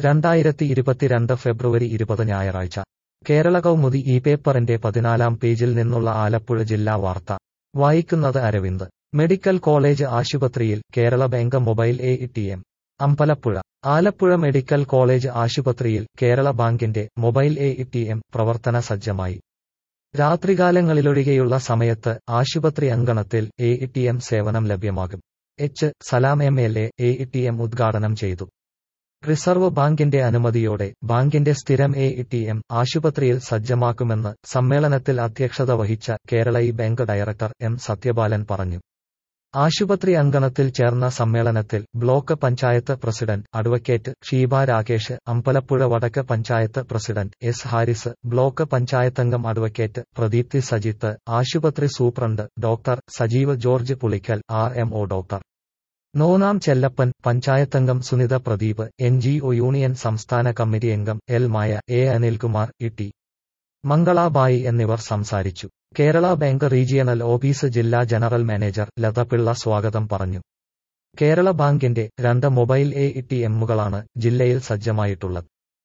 രണ്ടായിരത്തി ഇരുപത്തിരണ്ട് ഫെബ്രുവരി ഇരുപത് ഞായറാഴ്ച കേരള കൗമുദി ഈ പേപ്പറിന്റെ പതിനാലാം പേജിൽ നിന്നുള്ള ആലപ്പുഴ ജില്ലാ വാർത്ത വായിക്കുന്നത് അരവിന്ദ് മെഡിക്കൽ കോളേജ് ആശുപത്രിയിൽ Kerala bank mobile A T M Ambalapuzha Alappuzha medical college ആശുപത്രിയിൽ കേരള ബാങ്കിന്റെ മൊബൈൽ എ ടി എം പ്രവർത്തന സജ്ജമായി രാത്രികാലങ്ങളിലൊഴികെയുള്ള സമയത്ത് ആശുപത്രി അങ്കണത്തിൽ എ ടി എം സേവനം ലഭ്യമാകും H Salam M L A A T M ഉദ്ഘാടനം ചെയ്തു റിസർവ് ബാങ്കിന്റെ അനുമതിയോടെ ബാങ്കിന്റെ സ്ഥിരം എ ടി എം ആശുപത്രിയിൽ സജ്ജമാക്കുമെന്ന് സമ്മേളനത്തിൽ അധ്യക്ഷത വഹിച്ച Kerala E bank director M Sathyapalan പറഞ്ഞു ആശുപത്രി അങ്കണത്തിൽ ചേർന്ന സമ്മേളനത്തിൽ block panchayat president advocate Sheeba Rakesh Ambalapuzha വടക്ക് panchayat president S Haris block പഞ്ചായത്തംഗം അഡ്വക്കേറ്റ് പ്രദീപ്തി സജിത്ത് ആശുപത്രി superintendent doctor Sajeev George Pulickal R M O doctor നോനാം ചെല്ലപ്പൻ പഞ്ചായത്തംഗം Sunitha Pradeep N G O union സംസ്ഥാന കമ്മിറ്റി അംഗം L Maya A Anilkumar E T Mangalabai എന്നിവർ സംസാരിച്ചു കേരള ബാങ്ക് റീജിയണൽ ഓഫീസ് ജില്ലാ ജനറൽ മാനേജർ ലതപിള്ള സ്വാഗതം പറഞ്ഞു കേരള ബാങ്കിന്റെ രണ്ട് മൊബൈൽ എ ടി എമ്മുകളാണ് ജില്ലയിൽ സജ്ജമായിട്ടുള്ളത്